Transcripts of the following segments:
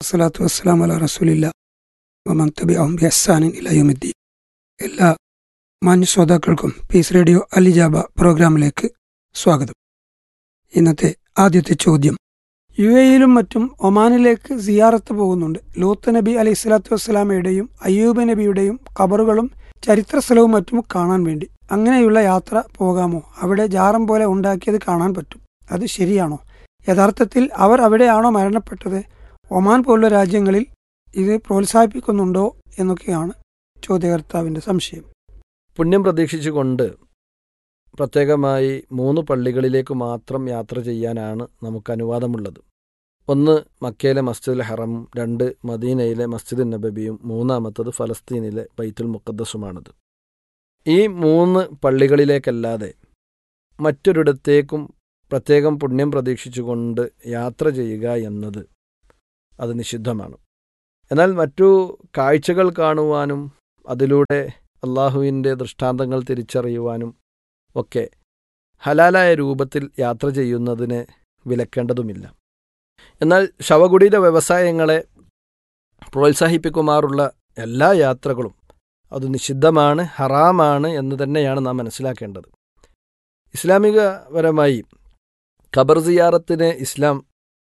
വസ്സലാത്തു വസ്സലാം അല റസൂലില്ല വമൻ തബിഅഹും ബിഹ്സാനിൻ ഇലാ യൗമിദ്ദീൻ എല്ലാ മാന്യ ശ്രോതാക്കൾക്കും പീസ് റേഡിയോ അലിജാബ പ്രോഗ്രാമിലേക്ക് സ്വാഗതം ഇന്നത്തെ ആദ്യത്തെ ചോദ്യം യു എയിലും മറ്റും ഒമാനിലേക്ക് സിയാറത്ത് പോകുന്നുണ്ട് ലൂത്ത് നബി അലൈഹി സ്വലാത്തു വസ്സലാമയുടെയും അയ്യൂബ് നബിയുടെയും ഖബറുകളും ചരിത്ര സ്ഥലവും മറ്റും കാണാൻ വേണ്ടി അങ്ങനെയുള്ള യാത്ര പോകാമോ അവിടെ ജാറം പോലെ ഉണ്ടാക്കിയത് കാണാൻ പറ്റും അത് ശരിയാണോ യഥാർത്ഥത്തിൽ അവർ അവിടെയാണോ മരണപ്പെട്ടത് ഒമാൻ പോലുള്ള രാജ്യങ്ങളിൽ ഇത് പ്രോത്സാഹിപ്പിക്കുന്നുണ്ടോ എന്നൊക്കെയാണ് ചോദ്യകർത്താവിന്റെ സംശയം പുണ്യം പ്രതീക്ഷിച്ചുകൊണ്ട് പ്രത്യേകമായി മൂന്ന് പള്ളികളിലേക്ക് മാത്രം യാത്ര ചെയ്യാനാണ് നമുക്ക് അനുവാദമുള്ളത് ഒന്ന് മക്കയിലെ മസ്ജിദുൽ ഹറമും രണ്ട് മദീനയിലെ മസ്ജിദ് നബബിയും മൂന്നാമത്തത് ഫലസ്തീനിലെ ബൈത്തുൽ മുഖദ്ദസുമാണത് ഈ മൂന്ന് പള്ളികളിലേക്കല്ലാതെ മറ്റൊരിടത്തേക്കും പ്രത്യേകം പുണ്യം പ്രതീക്ഷിച്ചുകൊണ്ട് യാത്ര ചെയ്യുക എന്നത് അത് നിഷിദ്ധമാണ് എന്നാൽ മറ്റു കാഴ്ചകൾ കാണുവാനും അതിലൂടെ അള്ളാഹുവിൻ്റെ ദൃഷ്ടാന്തങ്ങൾ തിരിച്ചറിയുവാനും ഒക്കെ ഹലാലായ രൂപത്തിൽ യാത്ര ചെയ്യുന്നതിന് വിലക്കേണ്ടതുമില്ല എന്നാൽ ശവകുടീര വ്യവസായങ്ങളെ പ്രോത്സാഹിപ്പിക്കുമാറുള്ള എല്ലാ യാത്രകളും അത് നിഷിദ്ധമാണ് ഹറാമാണ് എന്ന് തന്നെയാണ് നാം മനസ്സിലാക്കേണ്ടത് ഇസ്ലാമികപരമായി ഖബർ സിയാറത്തിന് ഇസ്ലാം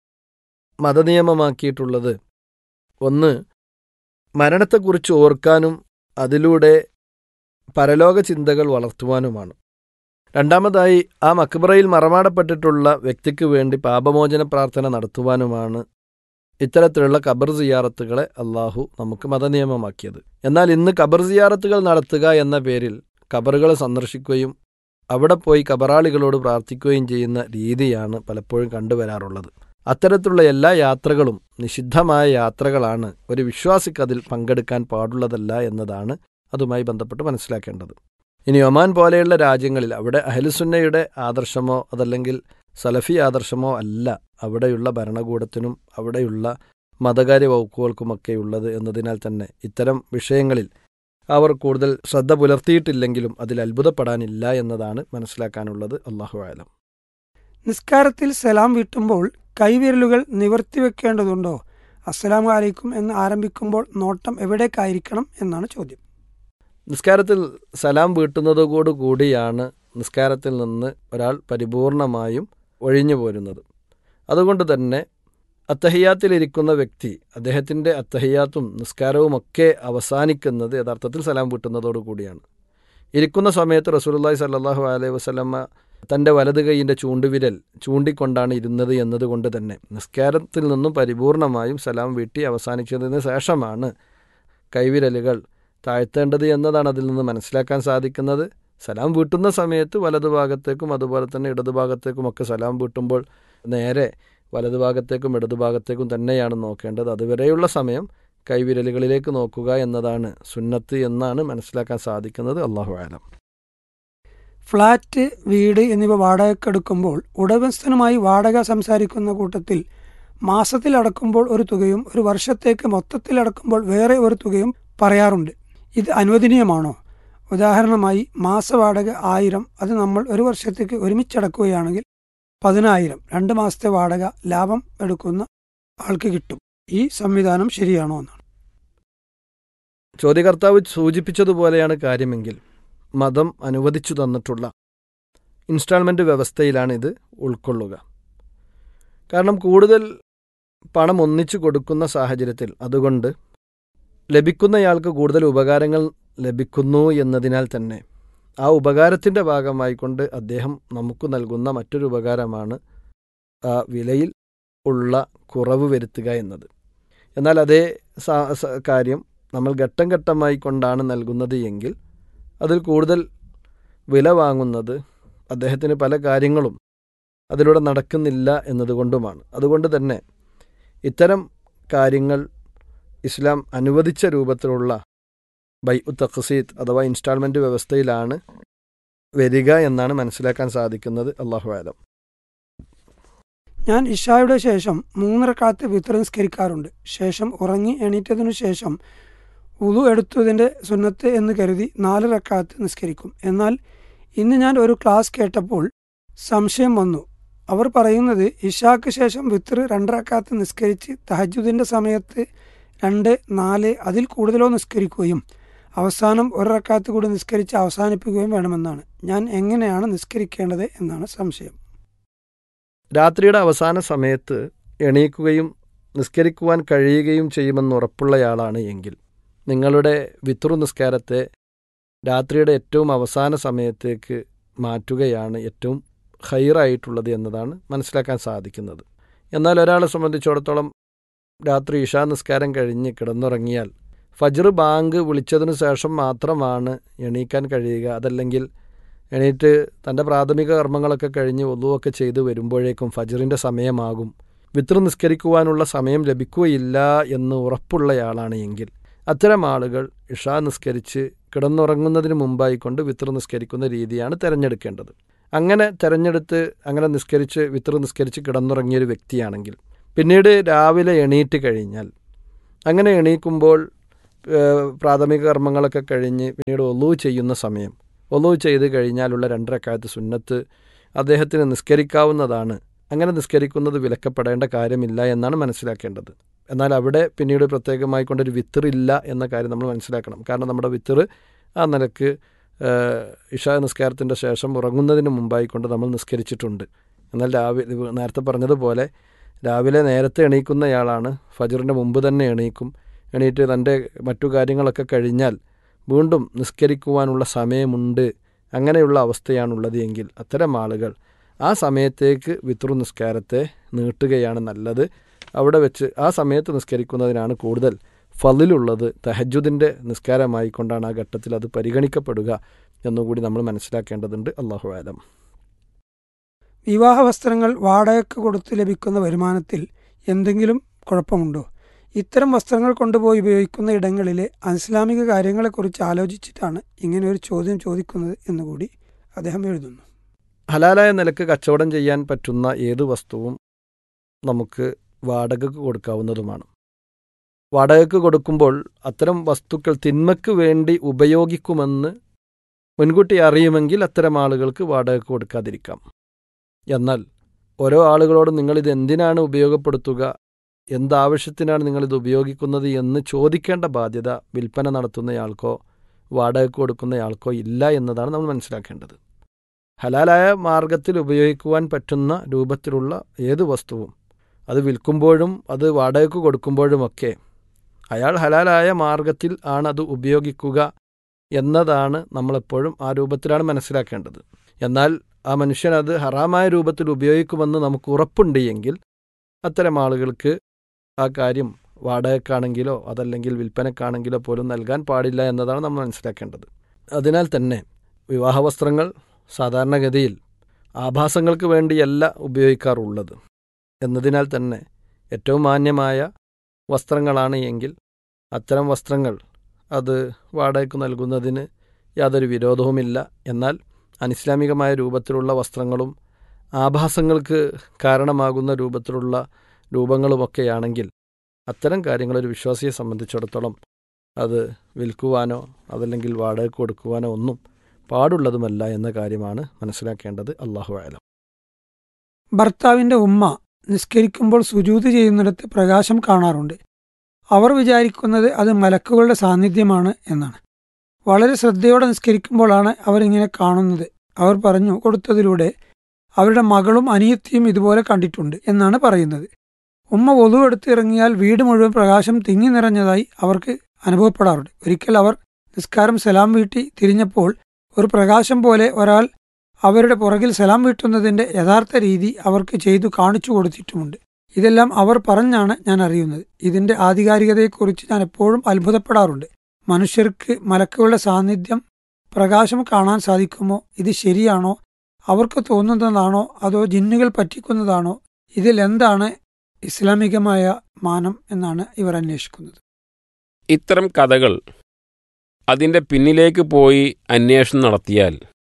മതനിയമമാക്കിയിട്ടുള്ളത് ഒന്ന് മരണത്തെക്കുറിച്ച് ഓർക്കാനും അതിലൂടെ പരലോക ചിന്തകൾ വളർത്തുവാനുമാണ് രണ്ടാമതായി ആ മക്ബറയിൽ മറമാടപ്പെട്ടിട്ടുള്ള വ്യക്തിക്ക് വേണ്ടി പാപമോചന പ്രാർത്ഥന നടത്തുവാനുമാണ് ഇത്തരത്തിലുള്ള ഖബർ സിയാറത്തുകളെ അള്ളാഹു നമുക്ക് മതനിയമമാക്കിയത് എന്നാൽ ഇന്ന് ഖബർ സിയാറത്തുകൾ നടത്തുക എന്ന പേരിൽ ഖബറുകൾ സന്ദർശിക്കുകയും അവിടെ പോയി കബറാളികളോട് പ്രാർത്ഥിക്കുകയും ചെയ്യുന്ന രീതിയാണ് പലപ്പോഴും കണ്ടുവരാറുള്ളത് അത്തരത്തിലുള്ള എല്ലാ യാത്രകളും നിഷിദ്ധമായ യാത്രകളാണ് ഒരു വിശ്വാസിക്ക് അതിൽ പങ്കെടുക്കാൻ പാടുള്ളതല്ല എന്നതാണ് അതുമായി ബന്ധപ്പെട്ട് മനസ്സിലാക്കേണ്ടത് ഇനി ഒമാൻ പോലെയുള്ള രാജ്യങ്ങളിൽ അവിടെ അഹലുസുന്നയുടെ ആദർശമോ അതല്ലെങ്കിൽ സലഫി ആദർശമോ അല്ല അവിടെയുള്ള ഭരണകൂടത്തിനും അവിടെയുള്ള മതകാര്യ വകുപ്പുകൾക്കുമൊക്കെ ഉള്ളത് എന്നതിനാൽ തന്നെ ഇത്തരം വിഷയങ്ങളിൽ അവർ കൂടുതൽ ശ്രദ്ധ പുലർത്തിയിട്ടില്ലെങ്കിലും അതിൽ അത്ഭുതപ്പെടാനില്ല എന്നതാണ് മനസ്സിലാക്കാനുള്ളത് അള്ളാഹു ആലം നിസ്കാരത്തിൽ സലാം വീട്ടുമ്പോൾ കൈവിരലുകൾ നിവർത്തിവെക്കേണ്ടതുണ്ടോ അസ്സലാമു അലൈക്കും എന്ന് ആരംഭിക്കുമ്പോൾ നോട്ടം എവിടേക്കായിരിക്കണം എന്നാണ് ചോദ്യം നിസ്കാരത്തിൽ സലാം വീട്ടുന്നതോടുകൂടിയാണ് നിസ്കാരത്തിൽ നിന്ന് ഒരാൾ പരിപൂർണമായും ഒഴിഞ്ഞു പോരുന്നത് അതുകൊണ്ട് തന്നെ അത്തഹിയാത്തിലിരിക്കുന്ന വ്യക്തി അദ്ദേഹത്തിൻ്റെ അത്തഹിയാത്തും നിസ്കാരവുമൊക്കെ അവസാനിക്കുന്നത് യഥാർത്ഥത്തിൽ സലാം വീട്ടുന്നതോടുകൂടിയാണ് ഇരിക്കുന്ന സമയത്ത് റസൂലുള്ളാഹി സല്ലാഹു അലൈഹി വസല്ലമ്മ തൻ്റെ വലത് കൈയിൻ്റെ ചൂണ്ടുവിരൽ ചൂണ്ടിക്കൊണ്ടാണ് ഇരുന്നത് എന്നതുകൊണ്ട് തന്നെ നിസ്കാരത്തിൽ നിന്നും പരിപൂർണമായും സലാം വീട്ടി അവസാനിച്ചതിന് ശേഷമാണ് കൈവിരലുകൾ താഴ്ത്തേണ്ടത് എന്നതാണ് അതിൽ നിന്ന് മനസ്സിലാക്കാൻ സാധിക്കുന്നത് സലാം വീട്ടുന്ന സമയത്ത് വലതുഭാഗത്തേക്കും അതുപോലെ തന്നെ ഇടതുഭാഗത്തേക്കും ഒക്കെ സലാം വീട്ടുമ്പോൾ നേരെ വലതുഭാഗത്തേക്കും ഇടതുഭാഗത്തേക്കും തന്നെയാണ് നോക്കേണ്ടത് അതുവരെയുള്ള സമയം കൈവിരലുകളിലേക്ക് നോക്കുക എന്നതാണ് സുന്നത്ത് എന്നാണ് മനസ്സിലാക്കാൻ സാധിക്കുന്നത് അള്ളാഹു ആലം ഫ്ളാറ്റ് വീട് എന്നിവ വാടകയ്ക്കെടുക്കുമ്പോൾ ഉടമസ്ഥനുമായി വാടക സംസാരിക്കുന്ന കൂട്ടത്തിൽ മാസത്തിൽ അടക്കുമ്പോൾ ഒരു തുകയും ഒരു വർഷത്തേക്ക് മൊത്തത്തിൽ അടക്കുമ്പോൾ വേറെ ഒരു തുകയും പറയാറുണ്ട് ഇത് അനുവദനീയമാണോ ഉദാഹരണമായി മാസവാടക ആയിരം അത് നമ്മൾ ഒരു വർഷത്തേക്ക് ഒരുമിച്ചടക്കുകയാണെങ്കിൽ പതിനായിരം രണ്ട് മാസത്തെ വാടക ലാഭം എടുക്കുന്ന ആൾക്ക് കിട്ടും ഈ സംവിധാനം ശരിയാണോ എന്നാണ് ചോദ്യകർത്താവ് സൂചിപ്പിച്ചതുപോലെയാണ് കാര്യമെങ്കിൽ മതം അനുവദിച്ചു തന്നിട്ടുള്ള ഇൻസ്റ്റാൾമെൻ്റ് വ്യവസ്ഥയിലാണ് ഇത് ഉൾക്കൊള്ളുക കാരണം കൂടുതൽ പണം ഒന്നിച്ചു കൊടുക്കുന്ന സാഹചര്യത്തിൽ അതുകൊണ്ട് ലഭിക്കുന്നയാൾക്ക് കൂടുതൽ ഉപകാരങ്ങൾ ലഭിക്കുന്നു എന്നതിനാൽ തന്നെ ആ ഉപകാരത്തിൻ്റെ ഭാഗമായിക്കൊണ്ട് അദ്ദേഹം നമുക്ക് നൽകുന്ന മറ്റൊരു ഉപകാരമാണ് ആ വിലയിൽ ഉള്ള കുറവ് വരുത്തുക എന്നത് എന്നാൽ അതേ കാര്യം നമ്മൾ ഘട്ടം ഘട്ടമായി കൊണ്ടാണ് നൽകുന്നത് എങ്കിൽ അതിൽ കൂടുതൽ വില വാങ്ങുന്നത് അദ്ദേഹത്തിന് പല കാര്യങ്ങളും അതിലൂടെ നടക്കുന്നില്ല എന്നതുകൊണ്ടുമാണ് അതുകൊണ്ട് തന്നെ ഇത്തരം കാര്യങ്ങൾ ഇസ്ലാം അനുവദിച്ച രൂപത്തിലുള്ള ബൈ ഉ തഖസീത്ത് അഥവാ ഇൻസ്റ്റാൾമെൻ്റ് വ്യവസ്ഥയിലാണ് വരിക എന്നാണ് മനസ്സിലാക്കാൻ സാധിക്കുന്നത് അള്ളാഹു ആലം ഞാൻ ഇഷായുടെ ശേഷം മൂന്നരക്കാലത്ത് വിത്ര നിസ്കരിക്കാറുണ്ട് ശേഷം ഉറങ്ങി എണീറ്റതിനു ശേഷം ഉളു എടുത്തതിൻ്റെ സുന്നത്ത് എന്ന് കരുതി നാല് റക്കാത്ത് നിസ്കരിക്കും എന്നാൽ ഇന്ന് ഞാൻ ഒരു ക്ലാസ് കേട്ടപ്പോൾ സംശയം വന്നു അവർ പറയുന്നത് ഇഷാക്ക് ശേഷം വിത്തർ രണ്ടരക്കാത്ത് നിസ്കരിച്ച് തഹജുദിൻ്റെ സമയത്ത് രണ്ട് നാല് അതിൽ കൂടുതലോ നിസ്കരിക്കുകയും അവസാനം ഒരു റക്കാത്ത് കൂടി നിസ്കരിച്ച് അവസാനിപ്പിക്കുകയും വേണമെന്നാണ് ഞാൻ എങ്ങനെയാണ് നിസ്കരിക്കേണ്ടത് എന്നാണ് സംശയം രാത്രിയുടെ അവസാന സമയത്ത് എണീക്കുകയും നിസ്കരിക്കുവാൻ കഴിയുകയും ചെയ്യുമെന്ന് ഉറപ്പുള്ളയാളാണ് എങ്കിൽ നിങ്ങളുടെ വിത്രു നിസ്കാരത്തെ രാത്രിയുടെ ഏറ്റവും അവസാന സമയത്തേക്ക് മാറ്റുകയാണ് ഏറ്റവും ഹൈറായിട്ടുള്ളത് എന്നതാണ് മനസ്സിലാക്കാൻ സാധിക്കുന്നത് എന്നാൽ ഒരാളെ സംബന്ധിച്ചിടത്തോളം രാത്രി ഇഷാ നിസ്കാരം കഴിഞ്ഞ് കിടന്നുറങ്ങിയാൽ ഫജ്ർ ബാങ്ക് വിളിച്ചതിനു ശേഷം മാത്രമാണ് എണീക്കാൻ കഴിയുക അതല്ലെങ്കിൽ എണീറ്റ് തൻ്റെ പ്രാഥമിക കർമ്മങ്ങളൊക്കെ കഴിഞ്ഞ് ഒന്നുമൊക്കെ ചെയ്ത് വരുമ്പോഴേക്കും ഫജ്റിൻ്റെ സമയമാകും വിത്ര നിസ്കരിക്കുവാനുള്ള സമയം ലഭിക്കുകയില്ല എന്ന് ഉറപ്പുള്ളയാളാണ് എങ്കിൽ അത്തരം ആളുകൾ ഇഷാ നിസ്കരിച്ച് കിടന്നുറങ്ങുന്നതിന് മുമ്പായി കൊണ്ട് വിത്ര നിസ്കരിക്കുന്ന രീതിയാണ് തിരഞ്ഞെടുക്കേണ്ടത് അങ്ങനെ തിരഞ്ഞെടുത്ത് അങ്ങനെ നിസ്കരിച്ച് വിത്ര നിസ്കരിച്ച് കിടന്നുറങ്ങിയൊരു വ്യക്തിയാണെങ്കിൽ പിന്നീട് രാവിലെ എണീറ്റ് കഴിഞ്ഞാൽ അങ്ങനെ എണീക്കുമ്പോൾ പ്രാഥമിക കർമ്മങ്ങളൊക്കെ കഴിഞ്ഞ് പിന്നീട് ഒലു ചെയ്യുന്ന സമയം ഒലു ചെയ്ത് കഴിഞ്ഞാലുള്ള രണ്ടരക്കാലത്ത് സുന്നത്ത് അദ്ദേഹത്തിന് നിസ്കരിക്കാവുന്നതാണ് അങ്ങനെ നിസ്കരിക്കുന്നത് വിലക്കപ്പെടേണ്ട കാര്യമില്ല എന്നാണ് മനസ്സിലാക്കേണ്ടത് എന്നാൽ അവിടെ പിന്നീട് പ്രത്യേകമായി കൊണ്ടൊരു വിത്തറില്ല എന്ന കാര്യം നമ്മൾ മനസ്സിലാക്കണം കാരണം നമ്മുടെ വിത്തറ് ആ നിലക്ക് ഇഷാ നിസ്കാരത്തിൻ്റെ ശേഷം ഉറങ്ങുന്നതിന് മുമ്പായി കൊണ്ട് നമ്മൾ നിസ്കരിച്ചിട്ടുണ്ട് എന്നാൽ രാവിലെ നേരത്തെ പറഞ്ഞതുപോലെ രാവിലെ നേരത്തെ എണീക്കുന്നയാളാണ് ഫജറിൻ്റെ മുമ്പ് തന്നെ എണീക്കും എണീറ്റ് തൻ്റെ മറ്റു കാര്യങ്ങളൊക്കെ കഴിഞ്ഞാൽ വീണ്ടും നിസ്കരിക്കുവാനുള്ള സമയമുണ്ട് അങ്ങനെയുള്ള അവസ്ഥയാണുള്ളത് എങ്കിൽ അത്തരം ആളുകൾ ആ സമയത്തേക്ക് വിത്രു നിസ്കാരത്തെ നീട്ടുകയാണ് നല്ലത് അവിടെ വെച്ച് ആ സമയത്ത് നിസ്കരിക്കുന്നതിനാണ് കൂടുതൽ ഫലിലുള്ളത് തഹജുദിൻ്റെ നിസ്കാരമായി കൊണ്ടാണ് ആ ഘട്ടത്തിൽ അത് പരിഗണിക്കപ്പെടുക എന്നുകൂടി നമ്മൾ മനസ്സിലാക്കേണ്ടതുണ്ട് അള്ളാഹു ആലം വിവാഹ വസ്ത്രങ്ങൾ വാടകയ്ക്ക് കൊടുത്ത് ലഭിക്കുന്ന വരുമാനത്തിൽ എന്തെങ്കിലും കുഴപ്പമുണ്ടോ ഇത്തരം വസ്ത്രങ്ങൾ കൊണ്ടുപോയി ഉപയോഗിക്കുന്ന ഇടങ്ങളിലെ അനിസ്ലാമിക കാര്യങ്ങളെക്കുറിച്ച് ആലോചിച്ചിട്ടാണ് ഇങ്ങനെ ഒരു ചോദ്യം ചോദിക്കുന്നത് എന്നുകൂടി അദ്ദേഹം എഴുതുന്നു ഹലാലായ നിലക്ക് കച്ചവടം ചെയ്യാൻ പറ്റുന്ന ഏത് വസ്തുവും നമുക്ക് വാടകയ്ക്ക് കൊടുക്കാവുന്നതുമാണ് വാടകയ്ക്ക് കൊടുക്കുമ്പോൾ അത്തരം വസ്തുക്കൾ തിന്മയ്ക്ക് വേണ്ടി ഉപയോഗിക്കുമെന്ന് മുൻകൂട്ടി അറിയുമെങ്കിൽ അത്തരം ആളുകൾക്ക് വാടകയ്ക്ക് കൊടുക്കാതിരിക്കാം എന്നാൽ ഓരോ ആളുകളോടും നിങ്ങളിത് എന്തിനാണ് ഉപയോഗപ്പെടുത്തുക എന്താവശ്യത്തിനാണ് നിങ്ങളിത് ഉപയോഗിക്കുന്നത് എന്ന് ചോദിക്കേണ്ട ബാധ്യത വിൽപ്പന നടത്തുന്നയാൾക്കോ വാടകയ്ക്ക് കൊടുക്കുന്നയാൾക്കോ ഇല്ല എന്നതാണ് നമ്മൾ മനസ്സിലാക്കേണ്ടത് ഹലാലായ മാർഗത്തിൽ ഉപയോഗിക്കുവാൻ പറ്റുന്ന രൂപത്തിലുള്ള ഏത് വസ്തുവും അത് വിൽക്കുമ്പോഴും അത് വാടകയ്ക്ക് കൊടുക്കുമ്പോഴുമൊക്കെ അയാൾ ഹലാലായ മാർഗത്തിൽ ആണ് അത് ഉപയോഗിക്കുക എന്നതാണ് നമ്മളെപ്പോഴും ആ രൂപത്തിലാണ് മനസ്സിലാക്കേണ്ടത് എന്നാൽ ആ മനുഷ്യൻ അത് ഹറാമായ രൂപത്തിൽ ഉപയോഗിക്കുമെന്ന് നമുക്ക് ഉറപ്പുണ്ട് എങ്കിൽ അത്തരം ആളുകൾക്ക് ആ കാര്യം വാടകയ്ക്കാണെങ്കിലോ അതല്ലെങ്കിൽ വിൽപ്പനക്കാണെങ്കിലോ പോലും നൽകാൻ പാടില്ല എന്നതാണ് നമ്മൾ മനസ്സിലാക്കേണ്ടത് അതിനാൽ തന്നെ വിവാഹവസ്ത്രങ്ങൾ സാധാരണഗതിയിൽ ആഭാസങ്ങൾക്ക് വേണ്ടിയല്ല ഉപയോഗിക്കാറുള്ളത് എന്നതിനാൽ തന്നെ ഏറ്റവും മാന്യമായ വസ്ത്രങ്ങളാണ് എങ്കിൽ അത്തരം വസ്ത്രങ്ങൾ അത് വാടകയ്ക്ക് നൽകുന്നതിന് യാതൊരു വിരോധവുമില്ല എന്നാൽ അനിസ്ലാമികമായ രൂപത്തിലുള്ള വസ്ത്രങ്ങളും ആഭാസങ്ങൾക്ക് കാരണമാകുന്ന രൂപത്തിലുള്ള രൂപങ്ങളുമൊക്കെയാണെങ്കിൽ അത്തരം കാര്യങ്ങൾ ഒരു വിശ്വാസിയെ സംബന്ധിച്ചിടത്തോളം അത് വിൽക്കുവാനോ അതല്ലെങ്കിൽ വാടകയ്ക്ക് കൊടുക്കുവാനോ ഒന്നും പാടുള്ളതുമല്ല എന്ന കാര്യമാണ് മനസ്സിലാക്കേണ്ടത് അള്ളാഹു ആലം ഭർത്താവിന്റെ ഉമ്മ നിസ്കരിക്കുമ്പോൾ സുജൂത് ചെയ്യുന്നിടത്ത് പ്രകാശം കാണാറുണ്ട് അവർ വിചാരിക്കുന്നത് അത് മലക്കുകളുടെ സാന്നിധ്യമാണ് എന്നാണ് വളരെ ശ്രദ്ധയോടെ നിസ്കരിക്കുമ്പോഴാണ് അവർ ഇങ്ങനെ കാണുന്നത് അവർ പറഞ്ഞു കൊടുത്തതിലൂടെ അവരുടെ മകളും അനിയത്തിയും ഇതുപോലെ കണ്ടിട്ടുണ്ട് എന്നാണ് പറയുന്നത് ഉമ്മ ഒതു എടുത്ത് ഇറങ്ങിയാൽ വീട് മുഴുവൻ പ്രകാശം തിങ്ങി നിറഞ്ഞതായി അവർക്ക് അനുഭവപ്പെടാറുണ്ട് ഒരിക്കൽ അവർ നിസ്കാരം സലാം വീട്ടി തിരിഞ്ഞപ്പോൾ ഒരു പ്രകാശം പോലെ ഒരാൾ അവരുടെ പുറകിൽ സലാം വീട്ടുന്നതിന്റെ യഥാർത്ഥ രീതി അവർക്ക് ചെയ്തു കാണിച്ചു കൊടുത്തിട്ടുമുണ്ട് ഇതെല്ലാം അവർ പറഞ്ഞാണ് ഞാൻ അറിയുന്നത് ഇതിന്റെ ആധികാരികതയെക്കുറിച്ച് ഞാൻ എപ്പോഴും അത്ഭുതപ്പെടാറുണ്ട് മനുഷ്യർക്ക് മലക്കുകളുടെ സാന്നിധ്യം പ്രകാശം കാണാൻ സാധിക്കുമോ ഇത് ശരിയാണോ അവർക്ക് തോന്നുന്നതാണോ അതോ ജിന്നുകൾ പറ്റിക്കുന്നതാണോ ഇതിൽ എന്താണ് ഇസ്ലാമികമായ മാനം എന്നാണ് ഇവർ അന്വേഷിക്കുന്നത് ഇത്തരം കഥകൾ അതിൻ്റെ പിന്നിലേക്ക് പോയി അന്വേഷണം നടത്തിയാൽ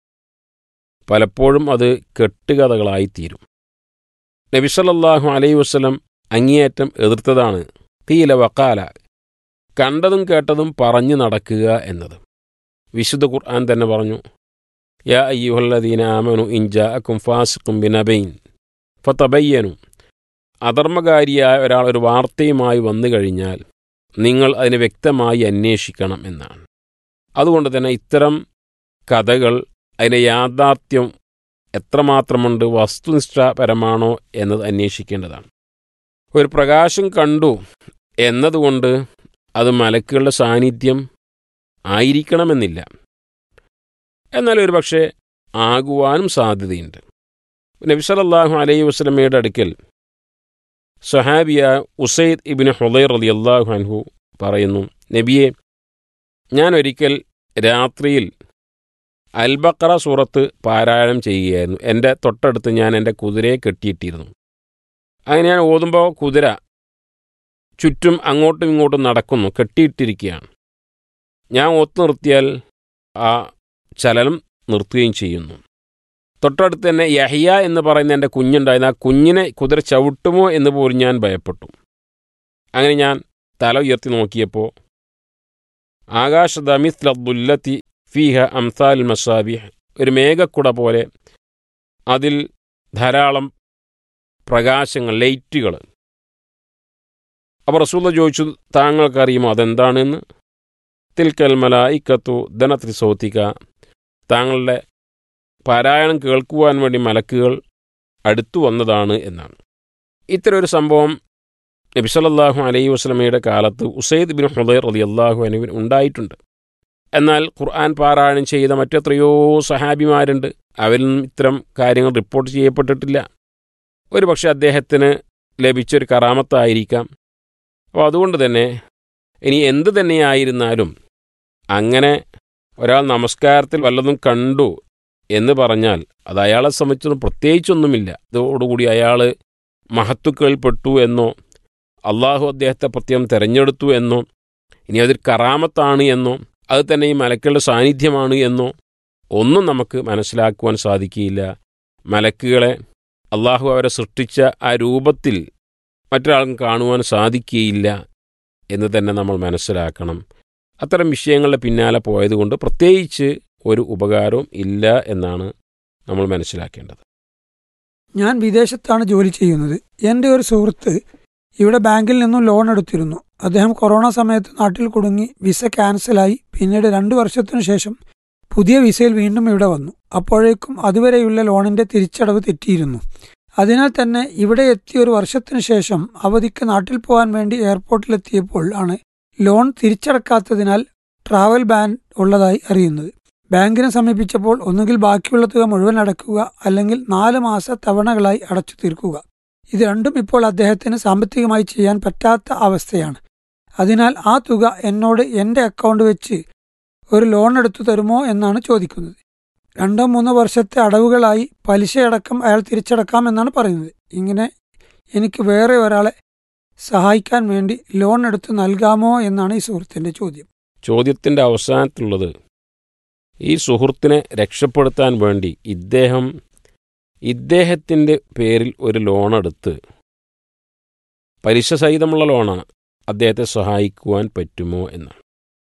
പലപ്പോഴും അത് കെട്ടുകഥകളായിത്തീരും നബിസല്ലാഹു അലൈഹി വസ്ലം അങ്ങേയറ്റം എതിർത്തതാണ് തീല വക്കാല കണ്ടതും കേട്ടതും പറഞ്ഞു നടക്കുക എന്നത് വിശുദ്ധ ഖുർആൻ തന്നെ പറഞ്ഞു യാ അയ്യുഹല്ലദീന ആമനു ഇൻജാഅക്കും ഫാസിഖും ബിനബൈൻ ഫതബയ്യനു അധർമ്മകാരിയായ ഒരാൾ ഒരു വാർത്തയുമായി വന്നു കഴിഞ്ഞാൽ നിങ്ങൾ അതിനെ വ്യക്തമായി അന്വേഷിക്കണം എന്നാണ് അതുകൊണ്ട് തന്നെ ഇത്തരം കഥകൾ അതിൻ്റെ യാഥാർത്ഥ്യം എത്രമാത്രമുണ്ട് വസ്തുനിഷ്ഠപരമാണോ എന്നത് അന്വേഷിക്കേണ്ടതാണ് ഒരു പ്രകാശം കണ്ടു എന്നതുകൊണ്ട് അത് മലക്കുകളുടെ സാന്നിധ്യം ആയിരിക്കണമെന്നില്ല എന്നാൽ ഒരു പക്ഷേ ആകുവാനും സാധ്യതയുണ്ട് നബി സല്ലല്ലാഹു അലൈഹി വസല്ലമയുടെ അടുക്കൽ സഹാബിയ ഉസൈദ് ഇബിന് ഹുദൈർ റലി അള്ളാഹു അൻഹു പറയുന്നു നബിയെ ഞാൻ ഒരിക്കൽ രാത്രിയിൽ അൽബക്കറ സൂറത്ത് പാരായണം ചെയ്യുകയായിരുന്നു എൻ്റെ തൊട്ടടുത്ത് ഞാൻ എൻ്റെ കുതിരയെ കെട്ടിയിട്ടിരുന്നു അങ്ങനെ ഞാൻ ഓതുമ്പോൾ കുതിര ചുറ്റും അങ്ങോട്ടും ഇങ്ങോട്ടും നടക്കുന്നു കെട്ടിയിട്ടിരിക്കുകയാണ് ഞാൻ ഒത്തു നിർത്തിയാൽ ആ ചലനം നിർത്തുകയും ചെയ്യുന്നു തൊട്ടടുത്ത് തന്നെ യഹിയ എന്ന് പറയുന്ന എൻ്റെ കുഞ്ഞുണ്ടായിരുന്നു ആ കുഞ്ഞിനെ കുതിര ചവിട്ടുമോ എന്ന് പോലും ഞാൻ ഭയപ്പെട്ടു അങ്ങനെ ഞാൻ തല ഉയർത്തി നോക്കിയപ്പോൾ ആകാശദമിസ്ലദ്ദുല്ലത്തി ഫീഹ അംസാൽ മസാബിഹ് ഒരു മേഘക്കുട പോലെ അതിൽ ധാരാളം പ്രകാശങ്ങൾ ലൈറ്റുകൾ അപ്പോൾ റസൂല്ല ചോദിച്ചു താങ്കൾക്കറിയുമോ അതെന്താണെന്ന് തിൽക്കൽ മലായിക്കത്തു ധനത്രി സൗത്തിക താങ്കളുടെ പാരായണം കേൾക്കുവാൻ വേണ്ടി മലക്കുകൾ അടുത്തു വന്നതാണ് എന്നാണ് ഇത്തരം ഒരു സംഭവം നബി സല്ലല്ലാഹു അലൈഹി വസല്ലമയുടെ കാലത്ത് ഉസൈദ് ബിൻ ഹുദൈർ റളി അള്ളാഹു അനുവിന് ഉണ്ടായിട്ടുണ്ട് എന്നാൽ ഖുർആൻ പാരായണം ചെയ്ത മറ്റെത്രയോ സഹാബിമാരുണ്ട് അവരിൽ നിന്നും ഇത്തരം കാര്യങ്ങൾ റിപ്പോർട്ട് ചെയ്യപ്പെട്ടിട്ടില്ല ഒരു പക്ഷേ അദ്ദേഹത്തിന് ലഭിച്ചൊരു കറാമത്തായിരിക്കാം അപ്പോൾ അതുകൊണ്ട് തന്നെ ഇനി എന്തു തന്നെയായിരുന്നാലും അങ്ങനെ ഒരാൾ നമസ്കാരത്തിൽ വല്ലതും കണ്ടു എന്ന് പറഞ്ഞാൽ അത് അയാളെ സംബന്ധിച്ചൊന്നും പ്രത്യേകിച്ചൊന്നുമില്ല ഇതോടുകൂടി അയാൾ മഹത്തുക്കൾപ്പെട്ടു എന്നോ അള്ളാഹു അദ്ദേഹത്തെ പ്രത്യേകം തിരഞ്ഞെടുത്തു എന്നോ ഇനി അതൊരു കറാമത്താണ് എന്നോ അത് തന്നെ ഈ മലക്കുകളുടെ സാന്നിധ്യമാണ് എന്നോ ഒന്നും നമുക്ക് മനസ്സിലാക്കുവാൻ സാധിക്കുകയില്ല മലക്കുകളെ അള്ളാഹു അവരെ സൃഷ്ടിച്ച ആ രൂപത്തിൽ മറ്റൊരാൾക്കും കാണുവാൻ സാധിക്കുകയില്ല എന്ന് തന്നെ നമ്മൾ മനസ്സിലാക്കണം അത്തരം വിഷയങ്ങളുടെ പിന്നാലെ പോയതുകൊണ്ട് പ്രത്യേകിച്ച് ഒരു ഉപകാരവും ഇല്ല എന്നാണ് നമ്മൾ മനസ്സിലാക്കേണ്ടത് ഞാൻ വിദേശത്താണ് ജോലി ചെയ്യുന്നത് എൻ്റെ ഒരു സുഹൃത്ത് ഇവിടെ ബാങ്കിൽ നിന്നും ലോൺ എടുത്തിരുന്നു അദ്ദേഹം കൊറോണ സമയത്ത് നാട്ടിൽ കുടുങ്ങി വിസ ക്യാൻസലായി പിന്നീട് രണ്ടു വർഷത്തിനു ശേഷം പുതിയ വിസയിൽ വീണ്ടും ഇവിടെ വന്നു അപ്പോഴേക്കും അതുവരെയുള്ള ലോണിന്റെ തിരിച്ചടവ് തെറ്റിയിരുന്നു അതിനാൽ തന്നെ ഇവിടെ എത്തിയ ഒരു വർഷത്തിനു ശേഷം അവധിക്ക് നാട്ടിൽ പോകാൻ വേണ്ടി എയർപോർട്ടിലെത്തിയപ്പോൾ ആണ് ലോൺ തിരിച്ചടക്കാത്തതിനാൽ ട്രാവൽ ബാൻ ഉള്ളതായി അറിയുന്നത് ബാങ്കിനെ സമീപിച്ചപ്പോൾ ഒന്നുകിൽ ബാക്കിയുള്ള തുക മുഴുവൻ അടയ്ക്കുക അല്ലെങ്കിൽ നാല് മാസ തവണകളായി അടച്ചു തീർക്കുക ഇത് രണ്ടും ഇപ്പോൾ അദ്ദേഹത്തിന് സാമ്പത്തികമായി ചെയ്യാൻ പറ്റാത്ത അവസ്ഥയാണ് അതിനാൽ ആ തുക എന്നോട് എൻ്റെ അക്കൗണ്ട് വെച്ച് ഒരു ലോൺ എടുത്തു തരുമോ എന്നാണ് ചോദിക്കുന്നത് രണ്ടോ മൂന്നോ വർഷത്തെ അടവുകളായി പലിശയടക്കം അയാൾ തിരിച്ചടക്കാം എന്നാണ് പറയുന്നത് ഇങ്ങനെ എനിക്ക് വേറെ ഒരാളെ സഹായിക്കാൻ വേണ്ടി ലോൺ എടുത്ത് നൽകാമോ എന്നാണ് ഈ സുഹൃത്തിൻ്റെ ചോദ്യം ചോദ്യത്തിൻ്റെ അവസാനത്തുള്ളത് ഈ സുഹൃത്തിനെ രക്ഷപ്പെടുത്താൻ വേണ്ടി ഇദ്ദേഹം ഇദ്ദേഹത്തിൻ്റെ പേരിൽ ഒരു ലോണെടുത്ത് പലിശ സഹിതമുള്ള ലോണാണ് അദ്ദേഹത്തെ സഹായിക്കുവാൻ പറ്റുമോ എന്നാണ്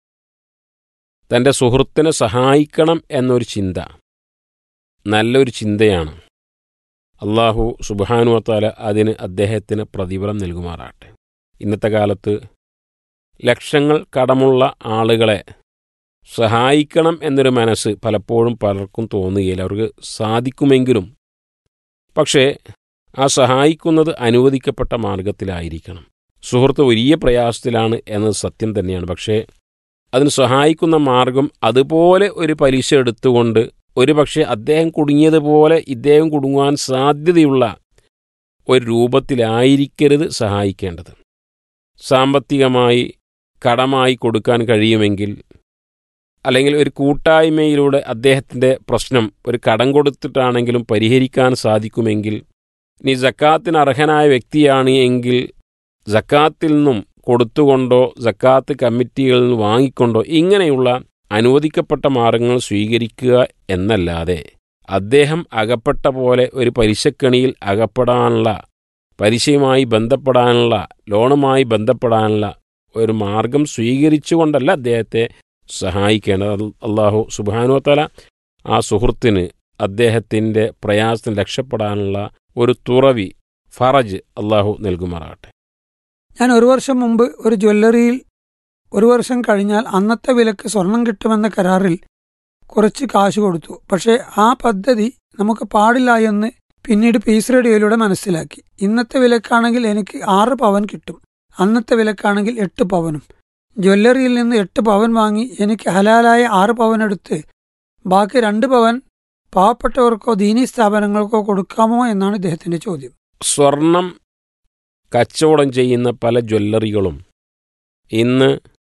തൻ്റെ സുഹൃത്തിനെ സഹായിക്കണം എന്നൊരു ചിന്ത നല്ലൊരു ചിന്തയാണ് അള്ളാഹു സുബാനുവത്താല അതിന് അദ്ദേഹത്തിന് പ്രതിഫലം നൽകുമാറാട്ടെ ഇന്നത്തെ കാലത്ത് ലക്ഷങ്ങൾ കടമുള്ള ആളുകളെ സഹായിക്കണം എന്നൊരു മനസ്സ് പലപ്പോഴും പലർക്കും തോന്നുകയില്ല അവർക്ക് സാധിക്കുമെങ്കിലും പക്ഷേ ആ സഹായിക്കുന്നത് അനുവദിക്കപ്പെട്ട മാർഗത്തിലായിരിക്കണം സുഹൃത്ത് വലിയ പ്രയാസത്തിലാണ് എന്നത് സത്യം തന്നെയാണ് പക്ഷേ അതിന് സഹായിക്കുന്ന മാർഗം അതുപോലെ ഒരു പലിശ എടുത്തുകൊണ്ട് ഒരു പക്ഷേ അദ്ദേഹം കുടുങ്ങിയതുപോലെ ഇദ്ദേഹം കുടുങ്ങുവാൻ സാധ്യതയുള്ള ഒരു രൂപത്തിലായിരിക്കരുത് സഹായിക്കേണ്ടത് സാമ്പത്തികമായി കടമായി കൊടുക്കാൻ കഴിയുമെങ്കിൽ അല്ലെങ്കിൽ ഒരു കൂട്ടായ്മയിലൂടെ അദ്ദേഹത്തിൻ്റെ പ്രശ്നം ഒരു കടം കൊടുത്തിട്ടാണെങ്കിലും പരിഹരിക്കാൻ സാധിക്കുമെങ്കിൽ ഇനി ജക്കാത്തിന് അർഹനായ വ്യക്തിയാണ് എങ്കിൽ ജക്കാത്തിൽ നിന്നും കൊടുത്തുകൊണ്ടോ ജക്കാത്ത് കമ്മിറ്റികളിൽ നിന്ന് വാങ്ങിക്കൊണ്ടോ ഇങ്ങനെയുള്ള അനുവദിക്കപ്പെട്ട മാർഗങ്ങൾ സ്വീകരിക്കുക എന്നല്ലാതെ അദ്ദേഹം അകപ്പെട്ട പോലെ ഒരു പലിശക്കണിയിൽ അകപ്പെടാനുള്ള പലിശയുമായി ബന്ധപ്പെടാനുള്ള ലോണുമായി ബന്ധപ്പെടാനുള്ള ഒരു മാർഗം സ്വീകരിച്ചുകൊണ്ടല്ല അദ്ദേഹത്തെ സഹായിക്കേണ്ടത് അള്ളാഹു സുബാനുവത്തല ആ സുഹൃത്തിന് അദ്ദേഹത്തിൻ്റെ പ്രയാസത്തിന് രക്ഷപ്പെടാനുള്ള ഒരു തുറവി ഫറജ് അള്ളാഹു നൽകുമാറാകട്ടെ ഞാൻ ഒരു വർഷം മുമ്പ് ഒരു ജ്വല്ലറിയിൽ ഒരു വർഷം കഴിഞ്ഞാൽ അന്നത്തെ വിലക്ക് സ്വർണം കിട്ടുമെന്ന കരാറിൽ കുറച്ച് കാശ് കൊടുത്തു പക്ഷേ ആ പദ്ധതി നമുക്ക് പാടില്ല എന്ന് പിന്നീട് പീസ് റേഡിയോയിലൂടെ മനസ്സിലാക്കി ഇന്നത്തെ വിലക്കാണെങ്കിൽ എനിക്ക് ആറ് പവൻ കിട്ടും അന്നത്തെ വിലക്കാണെങ്കിൽ എട്ട് പവനും ജ്വല്ലറിയിൽ നിന്ന് എട്ട് പവൻ വാങ്ങി എനിക്ക് ഹലാലായ ആറ് പവൻ എടുത്ത് ബാക്കി രണ്ട് പവൻ പാവപ്പെട്ടവർക്കോ ദീനീ സ്ഥാപനങ്ങൾക്കോ കൊടുക്കാമോ എന്നാണ് ഇദ്ദേഹത്തിന്റെ ചോദ്യം സ്വർണം കച്ചവടം ചെയ്യുന്ന പല ജ്വല്ലറികളും ഇന്ന്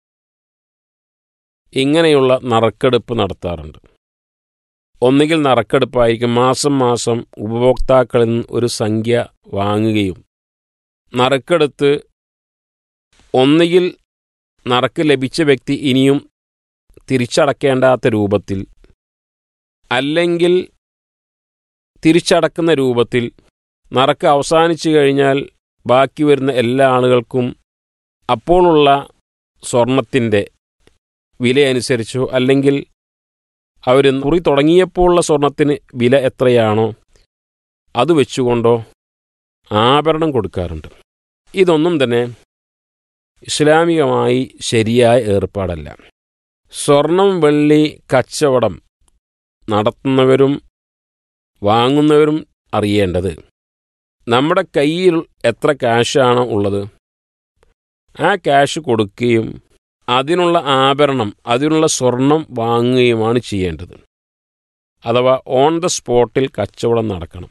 ഇങ്ങനെയുള്ള നറുക്കെടുപ്പ് നടത്താറുണ്ട് ഒന്നുകിൽ നറുക്കെടുപ്പായിരിക്കും മാസം മാസം ഉപഭോക്താക്കളിൽ നിന്ന് ഒരു സംഖ്യ വാങ്ങുകയും നറുക്കെടുത്ത് ഒന്നുകിൽ നറുക്ക് ലഭിച്ച വ്യക്തി ഇനിയും തിരിച്ചടക്കേണ്ടാത്ത രൂപത്തിൽ അല്ലെങ്കിൽ തിരിച്ചടക്കുന്ന രൂപത്തിൽ നറുക്ക് അവസാനിച്ചു കഴിഞ്ഞാൽ ബാക്കി വരുന്ന എല്ലാ ആളുകൾക്കും അപ്പോഴുള്ള സ്വർണത്തിൻ്റെ വിലയനുസരിച്ചോ അല്ലെങ്കിൽ അവർ കുറി തുടങ്ങിയപ്പോഴുള്ള സ്വർണത്തിന് വില എത്രയാണോ അത് വെച്ചുകൊണ്ടോ ആഭരണം കൊടുക്കാറുണ്ട് ഇതൊന്നും തന്നെ ഇസ്ലാമികമായി ശരിയായ ഏർപ്പാടല്ല സ്വർണം വെള്ളി കച്ചവടം നടത്തുന്നവരും വാങ്ങുന്നവരും അറിയേണ്ടത് നമ്മുടെ കയ്യിൽ എത്ര ക്യാഷാണ് ഉള്ളത് ആ ക്യാഷ് കൊടുക്കുകയും അതിനുള്ള ആഭരണം അതിനുള്ള സ്വർണം വാങ്ങുകയുമാണ് ചെയ്യേണ്ടത് അഥവാ ഓൺ ദ സ്പോട്ടിൽ കച്ചവടം നടക്കണം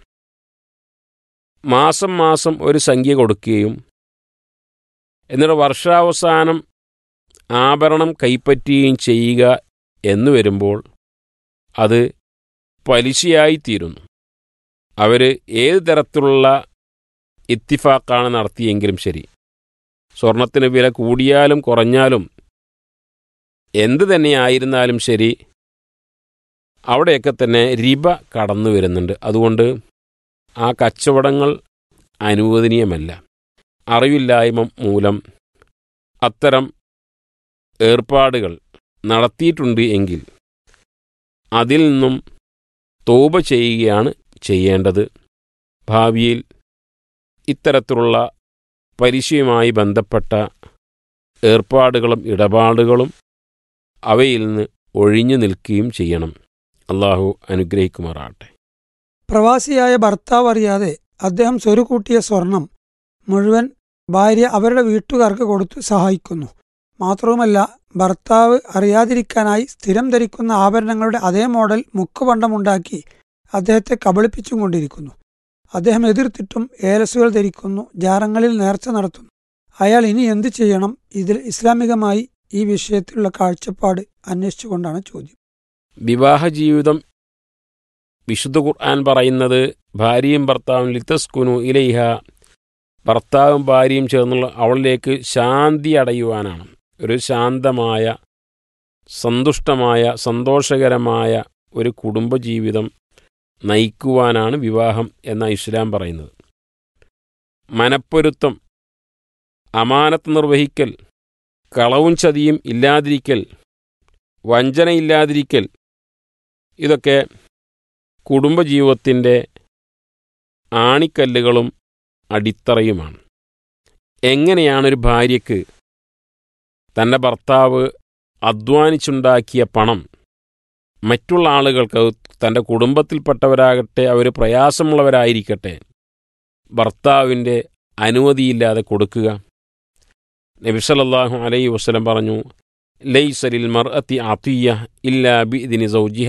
മാസം മാസം ഒരു സംഖ്യ കൊടുക്കുകയും എന്നിട്ട് വർഷാവസാനം ആഭരണം കൈപ്പറ്റുകയും ചെയ്യുക എന്ന് വരുമ്പോൾ അത് പലിശയായിത്തീരുന്നു അവർ ഏത് തരത്തിലുള്ള ഇത്തിഫാക്കാണ് നടത്തിയെങ്കിലും ശരി സ്വർണത്തിന് വില കൂടിയാലും കുറഞ്ഞാലും എന്ത് തന്നെയായിരുന്നാലും ശരി അവിടെയൊക്കെ തന്നെ റിബ കടന്നു വരുന്നുണ്ട് അതുകൊണ്ട് ആ കച്ചവടങ്ങൾ അനുവദനീയമല്ല അറിവില്ലായ്മ മൂലം അത്തരം ഏർപ്പാടുകൾ നടത്തിയിട്ടുണ്ട് എങ്കിൽ അതിൽ നിന്നും തോപ ചെയ്യുകയാണ് ചെയ്യേണ്ടത് ഭാവിയിൽ ഇത്തരത്തിലുള്ള പലിശയുമായി ബന്ധപ്പെട്ട ഏർപ്പാടുകളും ഇടപാടുകളും അവയിൽ നിന്ന് ഒഴിഞ്ഞു നിൽക്കുകയും ചെയ്യണം അള്ളാഹു അനുഗ്രഹിക്കുമാറാട്ടെ പ്രവാസിയായ ഭർത്താവ് അറിയാതെ അദ്ദേഹം സ്വരുകൂട്ടിയ സ്വർണം മുഴുവൻ ഭാര്യ അവരുടെ വീട്ടുകാർക്ക് കൊടുത്തു സഹായിക്കുന്നു മാത്രവുമല്ല ഭർത്താവ് അറിയാതിരിക്കാനായി സ്ഥിരം ധരിക്കുന്ന ആഭരണങ്ങളുടെ അതേ മോഡൽ മുക്കുപണ്ടമുണ്ടാക്കി അദ്ദേഹത്തെ കബളിപ്പിച്ചും കൊണ്ടിരിക്കുന്നു അദ്ദേഹം എതിർത്തിട്ടും ഏലസുകൾ ധരിക്കുന്നു ജാറങ്ങളിൽ നേർച്ച നടത്തുന്നു അയാൾ ഇനി എന്തു ചെയ്യണം ഇതിൽ ഇസ്ലാമികമായി ഈ വിഷയത്തിലുള്ള കാഴ്ചപ്പാട് അന്വേഷിച്ചുകൊണ്ടാണ് ചോദ്യം വിവാഹ ജീവിതം വിശുദ്ധ ഖുർആൻ പറയുന്നത് ഭാര്യയും ഭർത്താവും ലിത്തസ്കുനു ഇലൈഹ ഭർത്താവും ഭാര്യയും ചേർന്നുള്ള അവളിലേക്ക് ശാന്തി അടയുവാനാണ് ഒരു ശാന്തമായ സന്തുഷ്ടമായ സന്തോഷകരമായ ഒരു കുടുംബജീവിതം നയിക്കുവാനാണ് വിവാഹം എന്ന ഇസ്ലാം പറയുന്നത് മനപ്പൊരുത്തം അമാനത്ത് നിർവഹിക്കൽ കളവും ചതിയും ഇല്ലാതിരിക്കൽ വഞ്ചനയില്ലാതിരിക്കൽ ഇതൊക്കെ കുടുംബജീവിതത്തിൻ്റെ ആണിക്കല്ലുകളും അടിത്തറയുമാണ് എങ്ങനെയാണ് ഒരു ഭാര്യയ്ക്ക് തൻ്റെ ഭർത്താവ് അധ്വാനിച്ചുണ്ടാക്കിയ പണം മറ്റുള്ള ആളുകൾക്ക് തൻ്റെ കുടുംബത്തിൽപ്പെട്ടവരാകട്ടെ അവർ പ്രയാസമുള്ളവരായിരിക്കട്ടെ ഭർത്താവിൻ്റെ അനുമതിയില്ലാതെ കൊടുക്കുക നബി സല്ലല്ലാഹു അലൈഹി വസല്ലം പറഞ്ഞു ലൈസലിൽ മർ അത്തി അത്തിയ ഇല്ലാ ബി ഇതിന് സൗജിഹ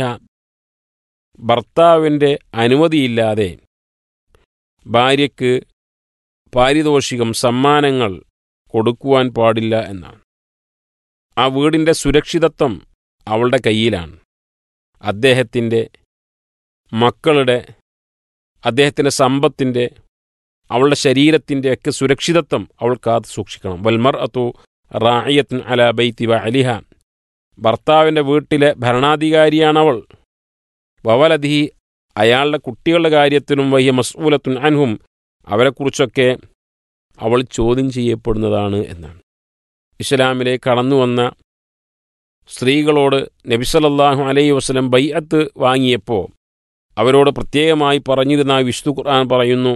ഭർത്താവിൻ്റെ അനുമതിയില്ലാതെ ഭാര്യയ്ക്ക് പാരിതോഷികം സമ്മാനങ്ങൾ കൊടുക്കുവാൻ പാടില്ല എന്നാണ് ആ വീടിൻ്റെ സുരക്ഷിതത്വം അവളുടെ കയ്യിലാണ് അദ്ദേഹത്തിൻ്റെ മക്കളുടെ അദ്ദേഹത്തിൻ്റെ സമ്പത്തിൻ്റെ അവളുടെ ശരീരത്തിൻ്റെ ഒക്കെ സുരക്ഷിതത്വം അവൾ കാത്തു സൂക്ഷിക്കണം വൽമർ അത്തു റായത്തിൻ അല ബൈത്തി വ അലിഹ ഭർത്താവിൻ്റെ വീട്ടിലെ ഭരണാധികാരിയാണ് അവൾ വവലധി അയാളുടെ കുട്ടികളുടെ കാര്യത്തിലും വയ്യ മസ്ഊലത്തുൻ അൻഹും അവരെക്കുറിച്ചൊക്കെ അവൾ ചോദ്യം ചെയ്യപ്പെടുന്നതാണ് എന്നാണ് ഇസ്ലാമിലേക്ക് കടന്നു വന്ന സ്ത്രീകളോട് നബിസലല്ലാഹു അലൈഹി വസ്ലം ബൈഅത്ത് വാങ്ങിയപ്പോൾ അവരോട് പ്രത്യേകമായി പറഞ്ഞിരുന്ന വിശുദ്ധ ഖുർആൻ പറയുന്നു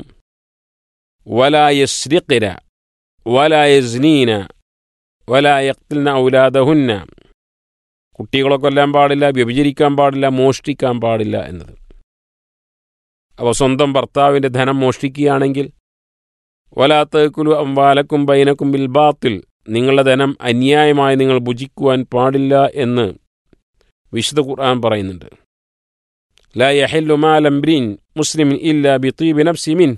വലായസ്രിഖിര വലായസ്നീന വലായക്തിൽന ഔലാദഹുന്ന കുട്ടികളെ കൊല്ലാൻ പാടില്ല വ്യഭിചരിക്കാൻ പാടില്ല മോഷ്ടിക്കാൻ പാടില്ല എന്നത് അപ്പോൾ സ്വന്തം ഭർത്താവിൻ്റെ ധനം മോഷ്ടിക്കുകയാണെങ്കിൽ വലാത്തക്കുലു അമ്പാലക്കും ബൈനക്കും ബിൽ ബാത്തിൽ നിങ്ങളുടെ ധനം അന്യായമായി നിങ്ങൾ ഭുജിക്കുവാൻ പാടില്ല എന്ന് വിശുദ്ധ ഖുർആൻ പറയുന്നുണ്ട് ലാ യഹല്ലു മാലംബ്രീൻ മുസ്ലിമിൻ ഇല്ല ബിത്തീബി നഫ്സിമിൻ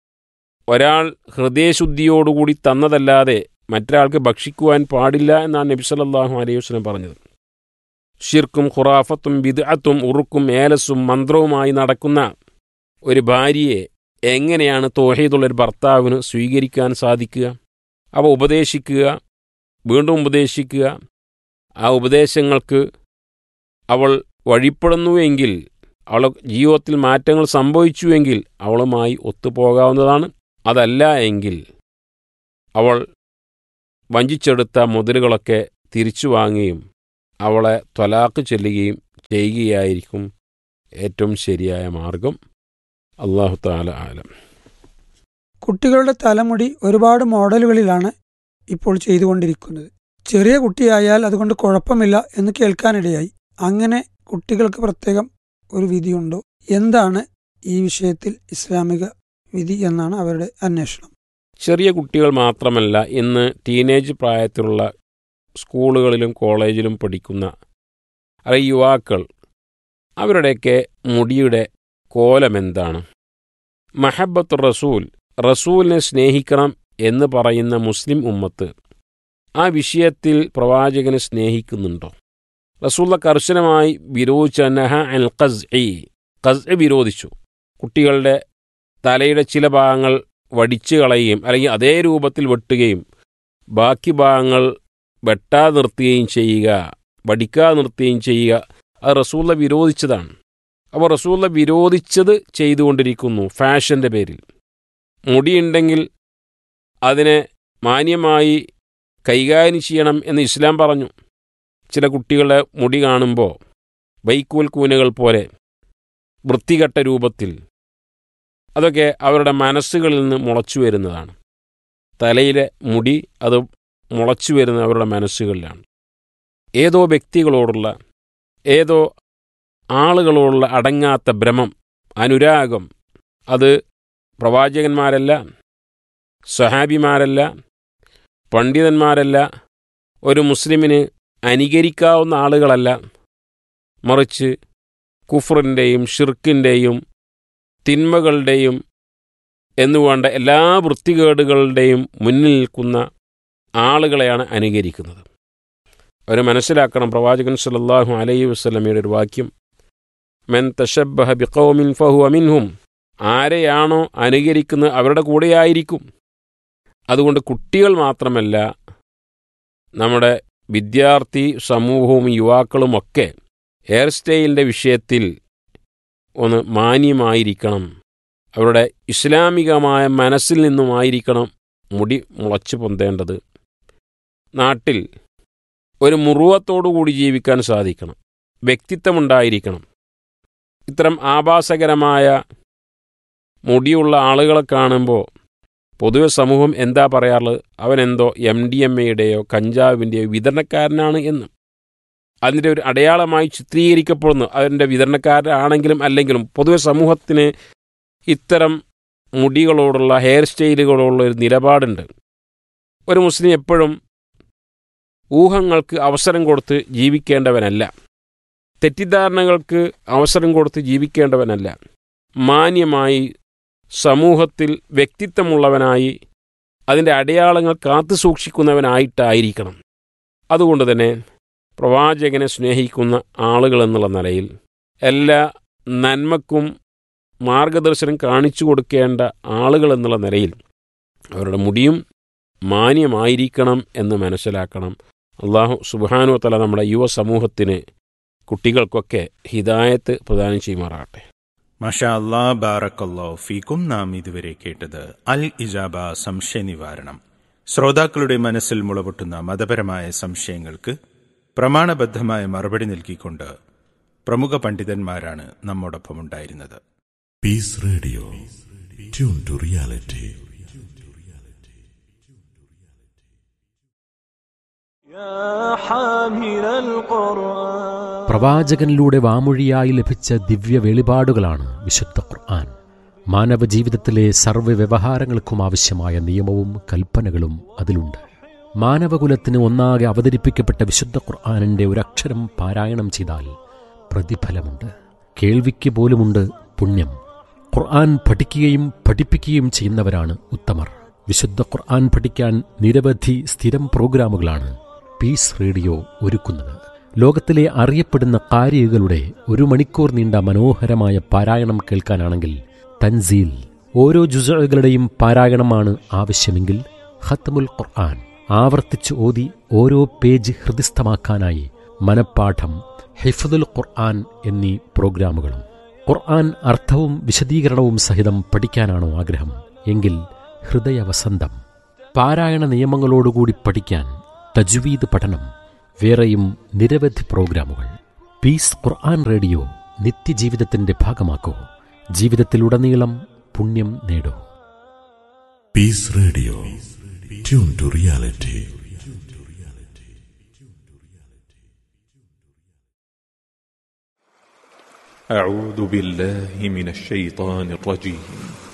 ഒരാൾ ഹൃദയശുദ്ധിയോടുകൂടി തന്നതല്ലാതെ മറ്റൊരാൾക്ക് ഭക്ഷിക്കുവാൻ പാടില്ല എന്നാണ് നബി സല്ലല്ലാഹു അലൈഹി വസല്ലം പറഞ്ഞത് ഷിർക്കും ഖുറാഫത്തും ബിദ്അത്തും ഉറുക്കും ഏലസും മന്ത്രവുമായി നടക്കുന്ന ഒരു ഭാര്യയെ എങ്ങനെയാണ് തോഹീദുള്ളൊരു ഭർത്താവിന് സ്വീകരിക്കാൻ സാധിക്കുക അവ ഉപദേശിക്കുക വീണ്ടും ഉപദേശിക്കുക ആ ഉപദേശങ്ങൾക്ക് അവൾ വഴിപ്പെടുന്നുവെങ്കിൽ അവൾ ജീവിതത്തിൽ മാറ്റങ്ങൾ സംഭവിച്ചുവെങ്കിൽ അവളുമായി ഒത്തുപോകാവുന്നതാണ് അതല്ല എങ്കിൽ അവൾ വഞ്ചിച്ചെടുത്ത മുതലുകളൊക്കെ തിരിച്ചു വാങ്ങുകയും അവളെ ത്വലാക്ക് ചെല്ലുകയും ചെയ്യുകയായിരിക്കും ഏറ്റവും ശരിയായ മാർഗം അള്ളാഹു താല ആലം കുട്ടികളുടെ തലമുടി ഒരുപാട് മോഡലുകളിലാണ് ഇപ്പോൾ ചെയ്തുകൊണ്ടിരിക്കുന്നത് ചെറിയ കുട്ടിയായാൽ അതുകൊണ്ട് കുഴപ്പമില്ല എന്ന് കേൾക്കാനിടയായി അങ്ങനെ കുട്ടികൾക്ക് പ്രത്യേകം ഒരു വിധിയുണ്ടോ എന്താണ് ഈ വിഷയത്തിൽ ഇസ്ലാമിക വിധി എന്നാണ് അവരുടെ അന്വേഷണം ചെറിയ കുട്ടികൾ മാത്രമല്ല ഇന്ന് ടീനേജ് പ്രായത്തിലുള്ള സ്കൂളുകളിലും കോളേജിലും പഠിക്കുന്ന അല്ലെങ്കിൽ യുവാക്കൾ അവരുടെയൊക്കെ മുടിയുടെ കോലമെന്താണ് മഹബത്ത് റസൂൽ റസൂലിനെ സ്നേഹിക്കണം എന്ന് പറയുന്ന മുസ്ലിം ഉമ്മത്ത് ആ വിഷയത്തിൽ പ്രവാചകനെ സ്നേഹിക്കുന്നുണ്ടോ റസൂള്ള കർശനമായി വിരോധിച്ച നഹ അൽ ഖസ് ഖസ് വിരോധിച്ചു കുട്ടികളുടെ തലയുടെ ചില ഭാഗങ്ങൾ വടിച്ചു കളയുകയും അല്ലെങ്കിൽ അതേ രൂപത്തിൽ വെട്ടുകയും ബാക്കി ഭാഗങ്ങൾ വെട്ടാതെ നിർത്തുകയും ചെയ്യുക വടിക്കാതെ നിർത്തുകയും ചെയ്യുക അത് റസൂള്ള വിരോധിച്ചതാണ് അപ്പോൾ റസൂള്ള വിരോധിച്ചത് ചെയ്തുകൊണ്ടിരിക്കുന്നു ഫാഷൻ്റെ പേരിൽ മുടിയുണ്ടെങ്കിൽ അതിനെ മാന്യമായി കൈകാര്യം ചെയ്യണം എന്ന് ഇസ്ലാം പറഞ്ഞു ചില കുട്ടികളുടെ മുടി കാണുമ്പോൾ വൈക്കോൽ കൂനകൾ പോലെ വൃത്തികെട്ട രൂപത്തിൽ അതൊക്കെ അവരുടെ മനസ്സുകളിൽ നിന്ന് മുളച്ചു വരുന്നതാണ് തലയിലെ മുടി അത് മുളച്ചു വരുന്ന അവരുടെ മനസ്സുകളിലാണ് ഏതോ വ്യക്തികളോടുള്ള ഏതോ ആളുകളോടുള്ള അടങ്ങാത്ത ഭ്രമം അനുരാഗം അത് പ്രവാചകന്മാരല്ല സഹാബിമാരല്ല പണ്ഡിതന്മാരല്ല ഒരു മുസ്ലിമിന് അനുകരിക്കാവുന്ന ആളുകളല്ല മറിച്ച് കുഫറിൻ്റെയും ഷിർക്കിൻ്റെയും തിന്മകളുടെയും എന്നുവേണ്ട എല്ലാ വൃത്തികേടുകളുടെയും മുന്നിൽ നിൽക്കുന്ന ആളുകളെയാണ് അനുകരിക്കുന്നത് അവർ മനസ്സിലാക്കണം പ്രവാചകൻ സല്ലല്ലാഹു അലൈഹി വസ്ലമയുടെ ഒരു വാക്യം മെൻ തഷബ്ബഹ ബിഖൗമിൻ ഫഹു അമിൻഹും ആരെയാണോ അനുകരിക്കുന്നത് അവരുടെ കൂടെയായിരിക്കും അതുകൊണ്ട് കുട്ടികൾ മാത്രമല്ല നമ്മുടെ വിദ്യാർത്ഥി സമൂഹവും യുവാക്കളുമൊക്കെ ഹെയർ സ്റ്റൈലിൻ്റെ വിഷയത്തിൽ ഒന്ന് മാന്യമായിരിക്കണം അവരുടെ ഇസ്ലാമികമായ മനസ്സിൽ നിന്നുമായിരിക്കണം മുടി മുളച്ചു പൊന്തേണ്ടത് നാട്ടിൽ ഒരു മുറുവത്തോടുകൂടി ജീവിക്കാൻ സാധിക്കണം വ്യക്തിത്വമുണ്ടായിരിക്കണം ഇത്തരം ആഭാസകരമായ മുടിയുള്ള ആളുകളെ കാണുമ്പോൾ പൊതുവെ സമൂഹം എന്താ പറയാറുള്ളത് അവനെന്തോ എം ഡി എം എയുടെയോ കഞ്ചാവിൻ്റെയോ വിതരണക്കാരനാണ് എന്ന് അതിൻ്റെ ഒരു അടയാളമായി ചിത്രീകരിക്കപ്പെടുന്നു അതിൻ്റെ വിതരണക്കാരനാണെങ്കിലും അല്ലെങ്കിലും പൊതുവെ സമൂഹത്തിന് ഇത്തരം മുടികളോടുള്ള ഹെയർ സ്റ്റൈലുകളോടുള്ള ഒരു നിലപാടുണ്ട് ഒരു മുസ്ലിം എപ്പോഴും ഊഹങ്ങൾക്ക് അവസരം കൊടുത്ത് ജീവിക്കേണ്ടവനല്ല തെറ്റിദ്ധാരണകൾക്ക് അവസരം കൊടുത്ത് ജീവിക്കേണ്ടവനല്ല മാന്യമായി സമൂഹത്തിൽ വ്യക്തിത്വമുള്ളവനായി അതിൻ്റെ അടയാളങ്ങൾ കാത്തു സൂക്ഷിക്കുന്നവനായിട്ടായിരിക്കണം അതുകൊണ്ട് തന്നെ പ്രവാചകനെ സ്നേഹിക്കുന്ന ആളുകൾ എന്നുള്ള നിലയിൽ എല്ലാ നന്മക്കും മാർഗദർശനം കാണിച്ചു കൊടുക്കേണ്ട ആളുകൾ എന്നുള്ള നിലയിൽ അവരുടെ മുടിയും മാന്യമായിരിക്കണം എന്ന് മനസ്സിലാക്കണം അള്ളാഹു സുബാനു തല നമ്മുടെ യുവ സമൂഹത്തിന് കുട്ടികൾക്കൊക്കെ ഹിദായത്ത് പ്രദാനം ചെയ്യുമാറാകട്ടെ മഷാ അല്ലാ ബാറക്കല്ലോ ഫീക്കും നാം ഇതുവരെ കേട്ടത് അൽ ഇജാബ സംശയ നിവാരണം ശ്രോതാക്കളുടെ മനസ്സിൽ മുളപൊട്ടുന്ന മതപരമായ സംശയങ്ങൾക്ക് പ്രമാണബദ്ധമായ മറുപടി നൽകിക്കൊണ്ട് പ്രമുഖ പണ്ഡിതന്മാരാണ് നമ്മോടൊപ്പം ഉണ്ടായിരുന്നത് Peace Radio. Tune to reality. يا حامل القرآن പ്രവാചകനിലൂടെ വാമൊഴിയായി ലഭിച്ച ദിവ്യ വെളിപാടുകളാണ് വിശുദ്ധ ഖുർആൻ മാനവ ജീവിതത്തിലെ സർവ്വ വ്യവഹാരങ്ങൾക്കും ആവശ്യമായ നിയമവും കൽപ്പനകളും അതിലുണ്ട് മാനവകുലത്തിന് ഒന്നാകെ അവതരിപ്പിക്കപ്പെട്ട വിശുദ്ധ ഖുർആാനിൻ്റെ ഒരക്ഷരം പാരായണം ചെയ്താൽ പ്രതിഫലമുണ്ട് കേൾവിക്ക് പോലുമുണ്ട് പുണ്യം ഖുർആൻ പഠിക്കുകയും പഠിപ്പിക്കുകയും ചെയ്യുന്നവരാണ് ഉത്തമർ വിശുദ്ധ ഖുർആൻ പഠിക്കാൻ നിരവധി സ്ഥിരം പ്രോഗ്രാമുകളാണ് പീസ് റേഡിയോ ഒരുക്കുന്നത് ലോകത്തിലെ അറിയപ്പെടുന്ന കാരികളുടെ ഒരു മണിക്കൂർ നീണ്ട മനോഹരമായ പാരായണം കേൾക്കാനാണെങ്കിൽ തൻസീൽ ഓരോ ജുസകളുടെയും പാരായണമാണ് ആവശ്യമെങ്കിൽ ഖത്മുൽ ഖുർആൻ ആവർത്തിച്ച് ഓതി ഓരോ പേജ് ഹൃദിസ്ഥമാക്കാനായി മനപ്പാഠം ഹിഫദുൽ ഖുർആൻ എന്നീ പ്രോഗ്രാമുകളും ഖുർആൻ അർത്ഥവും വിശദീകരണവും സഹിതം പഠിക്കാനാണോ ആഗ്രഹം എങ്കിൽ ഹൃദയവസന്തം പാരായണ നിയമങ്ങളോടുകൂടി പഠിക്കാൻ തജ്വീദ് പഠനം വേറെയും നിരവധി പ്രോഗ്രാമുകൾ പീസ് ഖുർആൻ റേഡിയോ നിത്യജീവിതത്തിന്റെ ഭാഗമാക്കൂ ജീവിതത്തിലുടനീളം പുണ്യം നേടൂ Peace Radio. Tune to reality. أعوذ بالله من الشيطان الرجيم